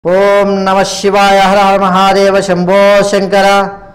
ఓం నమ శివాయ హర హర మహాదేవ శంభో శంకర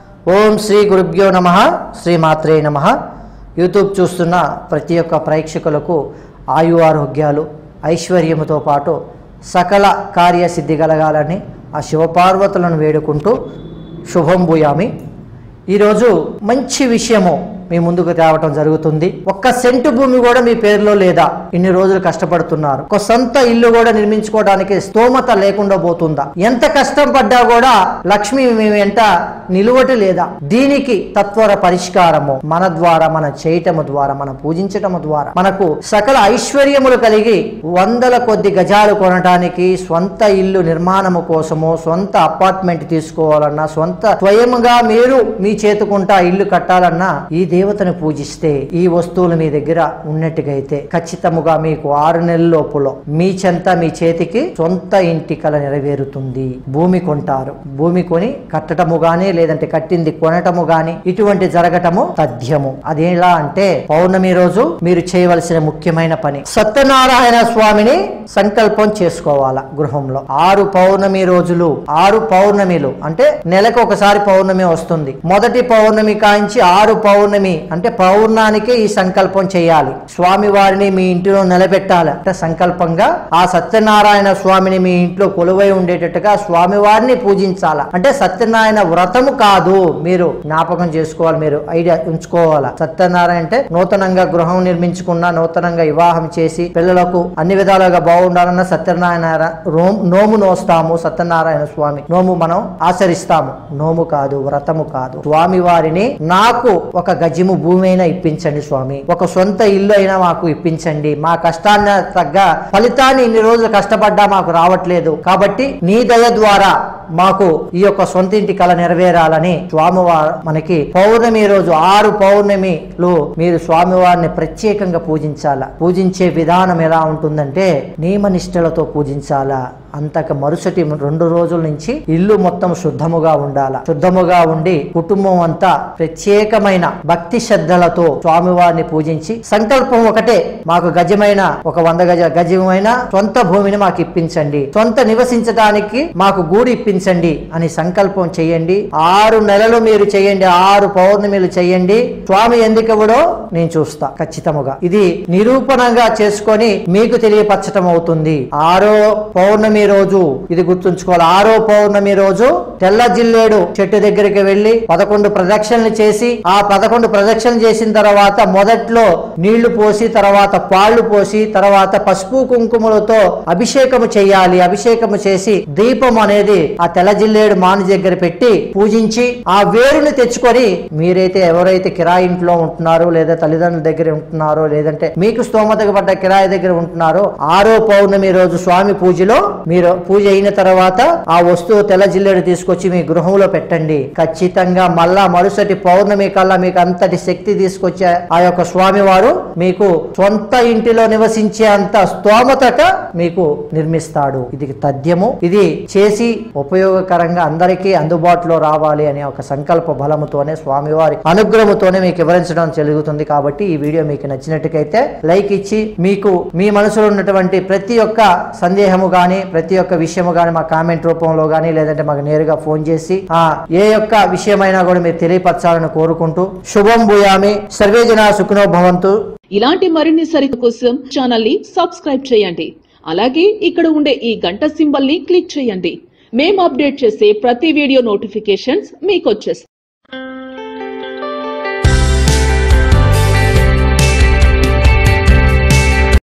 ఓం శ్రీ గురుభ్యో నమ శ్రీ మాత్రే నమ యూట్యూబ్ చూస్తున్న ప్రతి ఒక్క ప్రేక్షకులకు ఆయు ఆరోగ్యాలు ఐశ్వర్యముతో పాటు సకల కార్యసిద్ధి కలగాలని ఆ శివపార్వతులను వేడుకుంటూ శుభం భూయామి ఈరోజు మంచి విషయము మీ ముందుకు తేవటం జరుగుతుంది ఒక్క సెంటు భూమి కూడా మీ పేరులో లేదా ఇన్ని రోజులు కష్టపడుతున్నారు ఒక సొంత ఇల్లు కూడా నిర్మించుకోవడానికి స్తోమత లేకుండా పోతుందా ఎంత కష్టం పడ్డా కూడా లక్ష్మి మీ వెంట నిలువటి లేదా దీనికి తత్వర పరిష్కారము మన ద్వారా మన చేయటము ద్వారా మనం పూజించటము ద్వారా మనకు సకల ఐశ్వర్యములు కలిగి వందల కొద్ది గజాలు కొనటానికి స్వంత ఇల్లు నిర్మాణము కోసము సొంత అపార్ట్మెంట్ తీసుకోవాలన్నా సొంత స్వయముగా మీరు మీ చేతుకుంటా ఇల్లు కట్టాలన్నా ఈ దేవతను పూజిస్తే ఈ వస్తువులు మీ దగ్గర ఉన్నట్టుగైతే ఖచ్చితముగా మీకు ఆరు నెలల లోపులో మీ చెంత మీ చేతికి సొంత ఇంటి కల నెరవేరుతుంది భూమి కొంటారు భూమి కొని కట్టటము గాని లేదంటే కట్టింది కొనటము గాని ఇటువంటి జరగటము తథ్యము అదేలా అంటే పౌర్ణమి రోజు మీరు చేయవలసిన ముఖ్యమైన పని సత్యనారాయణ స్వామిని సంకల్పం చేసుకోవాలా గృహంలో ఆరు పౌర్ణమి రోజులు ఆరు పౌర్ణమిలు అంటే నెలకు ఒకసారి పౌర్ణమి వస్తుంది మొదటి పౌర్ణమి కాంచి ఆరు పౌర్ణమి అంటే పౌర్ణానికి ఈ సంకల్పం చేయాలి స్వామి వారిని మీ ఇంటిలో నిలబెట్టాలి అంటే సంకల్పంగా ఆ సత్యనారాయణ స్వామిని మీ ఇంట్లో కొలువై ఉండేటట్టుగా స్వామి వారిని పూజించాలా అంటే సత్యనారాయణ వ్రతము కాదు మీరు జ్ఞాపకం చేసుకోవాలి మీరు ఐడియా ఉంచుకోవాలా సత్యనారాయణ అంటే నూతనంగా గృహం నిర్మించుకున్న నూతనంగా వివాహం చేసి పిల్లలకు అన్ని విధాలుగా బాగుండాలన్న సత్యనారాయణ రో- నోము నోస్తాము సత్యనారాయణ స్వామి నోము మనం ఆచరిస్తాము నోము కాదు వ్రతము కాదు స్వామి వారిని నాకు ఒక గజము భూమి అయినా ఇప్పించండి స్వామి ఒక సొంత ఇల్లు అయినా మాకు ఇప్పించండి మా కష్టాన్ని తగ్గ ఫలితాన్ని ఇన్ని రోజులు కష్టపడ్డా మాకు రావట్లేదు కాబట్టి నీ దయ ద్వారా మాకు ఈ యొక్క సొంత ఇంటి కళ నెరవేరాలని స్వామివారు మనకి పౌర్ణమి రోజు ఆరు పౌర్ణమిలు మీరు స్వామివారిని ప్రత్యేకంగా పూజించాలా పూజించే విధానం ఎలా ఉంటుందంటే నియమనిష్టలతో పూజించాలా అంతక మరుసటి రెండు రోజుల నుంచి ఇల్లు మొత్తం శుద్ధముగా ఉండాలా శుద్ధముగా ఉండి కుటుంబం అంతా ప్రత్యేకమైన భక్తి శ్రద్ధలతో స్వామివారిని పూజించి సంకల్పం ఒకటే మాకు గజమైన ఒక వంద గజ గజమైన సొంత భూమిని మాకు ఇప్పించండి సొంత నివసించడానికి మాకు గూడు ఇప్పించండి అని సంకల్పం చేయండి ఆరు నెలలు మీరు చేయండి ఆరు పౌర్ణమిలు చేయండి స్వామి ఎందుకు ఇవ్వడో నేను చూస్తా ఖచ్చితముగా ఇది నిరూపణంగా చేసుకొని మీకు తెలియపరచటం అవుతుంది ఆరో పౌర్ణమి రోజు ఇది గుర్తుంచుకోవాలి ఆరో పౌర్ణమి రోజు తెల్ల జిల్లేడు చెట్టు దగ్గరికి వెళ్లి పదకొండు ప్రదక్షిణలు చేసి ఆ పదకొండు ప్రదక్షిణలు చేసిన తర్వాత మొదట్లో నీళ్లు పోసి తర్వాత పాళ్లు పోసి తర్వాత పసుపు కుంకుమలతో అభిషేకము చేయాలి అభిషేకము చేసి దీపం అనేది ఆ తెల్ల జిల్లేడు మాను దగ్గర పెట్టి పూజించి ఆ వేరుని తెచ్చుకొని మీరైతే ఎవరైతే కిరాయి ఇంట్లో ఉంటున్నారో లేదా తల్లిదండ్రుల దగ్గర ఉంటున్నారో లేదంటే మీకు స్తోమతకు పడ్డ కిరాయి దగ్గర ఉంటున్నారో ఆరో పౌర్ణమి రోజు స్వామి పూజలో మీరు పూజ అయిన తర్వాత ఆ వస్తువు తెల్ల జిల్లేడు తీసుకొచ్చి మీ గృహంలో పెట్టండి ఖచ్చితంగా మళ్ళా మరుసటి పౌర్ణమి కల్లా మీకు అంతటి శక్తి తీసుకొచ్చే ఆ యొక్క స్వామి వారు మీకు సొంత ఇంటిలో నివసించే అంత స్తోమతట మీకు నిర్మిస్తాడు ఇది తథ్యము ఇది చేసి ఉపయోగకరంగా అందరికీ అందుబాటులో రావాలి అనే ఒక సంకల్ప బలముతోనే స్వామివారి అనుగ్రహముతోనే మీకు వివరించడం జరుగుతుంది కాబట్టి ఈ వీడియో మీకు నచ్చినట్టుకైతే లైక్ ఇచ్చి మీకు మీ మనసులో ఉన్నటువంటి ప్రతి ఒక్క సందేహము గాని ప్రతి ఒక్క విషయము గాని మా కామెంట్ రూపంలో గాని లేదంటే మాకు నేరుగా ఫోన్ చేసి ఆ ఏ యొక్క విషయమైనా కూడా మీరు తెలియపరచాలని కోరుకుంటూ శుభం భూయామి సర్వే జన సుఖనో భవంతు ఇలాంటి మరిన్ని సరిత కోసం ఛానల్ ని సబ్స్క్రైబ్ చేయండి అలాగే ఇక్కడ ఉండే ఈ గంట సింబల్ ని క్లిక్ చేయండి మేము అప్డేట్ చేసే ప్రతి వీడియో నోటిఫికేషన్స్ మీకు వచ్చేస్తాయి